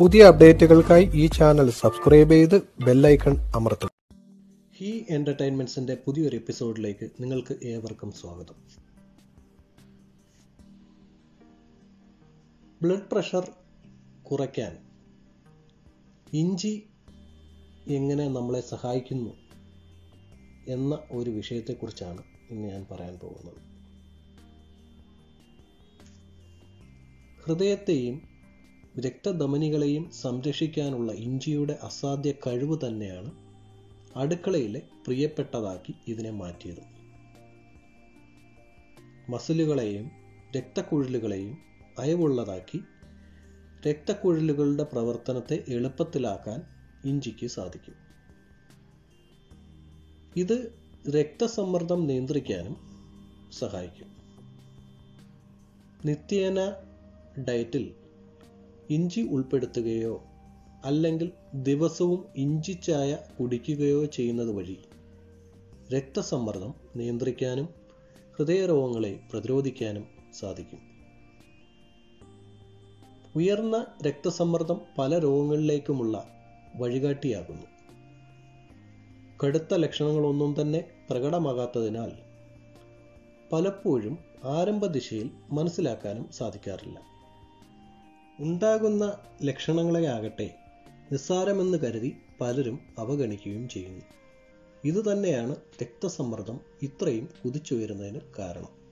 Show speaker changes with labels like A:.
A: പുതിയ അപ്ഡേറ്റുകൾക്കായി ഈ ചാനൽ സബ്സ്ക്രൈബ് ചെയ്ത് ബെല്ലൈക്കൺ അമർത്തുക
B: ഹി എൻ്റർടൈൻമെൻറ്റ്സിൻ്റെ പുതിയൊരു എപ്പിസോഡിലേക്ക് നിങ്ങൾക്ക് ഏവർക്കും സ്വാഗതം ബ്ലഡ് പ്രഷർ കുറയ്ക്കാൻ ഇഞ്ചി എങ്ങനെ നമ്മളെ സഹായിക്കുന്നു എന്ന ഒരു വിഷയത്തെക്കുറിച്ചാണ് ഇന്ന് ഞാൻ പറയാൻ പോകുന്നത് ഹൃദയത്തെയും രക്തധമനികളെയും സംരക്ഷിക്കാനുള്ള ഇഞ്ചിയുടെ അസാധ്യ കഴിവ് തന്നെയാണ് അടുക്കളയിലെ പ്രിയപ്പെട്ടതാക്കി ഇതിനെ മാറ്റിയത് മസിലുകളെയും രക്തക്കുഴലുകളെയും അയവുള്ളതാക്കി രക്തക്കുഴലുകളുടെ പ്രവർത്തനത്തെ എളുപ്പത്തിലാക്കാൻ ഇഞ്ചിക്ക് സാധിക്കും ഇത് രക്തസമ്മർദ്ദം നിയന്ത്രിക്കാനും സഹായിക്കും നിത്യേന ഡയറ്റിൽ ഇഞ്ചി ഉൾപ്പെടുത്തുകയോ അല്ലെങ്കിൽ ദിവസവും ഇഞ്ചി ചായ കുടിക്കുകയോ ചെയ്യുന്നത് വഴി രക്തസമ്മർദ്ദം നിയന്ത്രിക്കാനും ഹൃദയരോഗങ്ങളെ പ്രതിരോധിക്കാനും സാധിക്കും ഉയർന്ന രക്തസമ്മർദ്ദം പല രോഗങ്ങളിലേക്കുമുള്ള വഴികാട്ടിയാകുന്നു കടുത്ത ലക്ഷണങ്ങളൊന്നും തന്നെ പ്രകടമാകാത്തതിനാൽ പലപ്പോഴും ആരംഭ ദിശയിൽ മനസ്സിലാക്കാനും സാധിക്കാറില്ല ഉണ്ടാകുന്ന ലക്ഷണങ്ങളെ ആകട്ടെ നിസ്സാരമെന്ന് കരുതി പലരും അവഗണിക്കുകയും ചെയ്യുന്നു ഇതുതന്നെയാണ് രക്തസമ്മർദ്ദം ഇത്രയും കുതിച്ചുയരുന്നതിന് കാരണം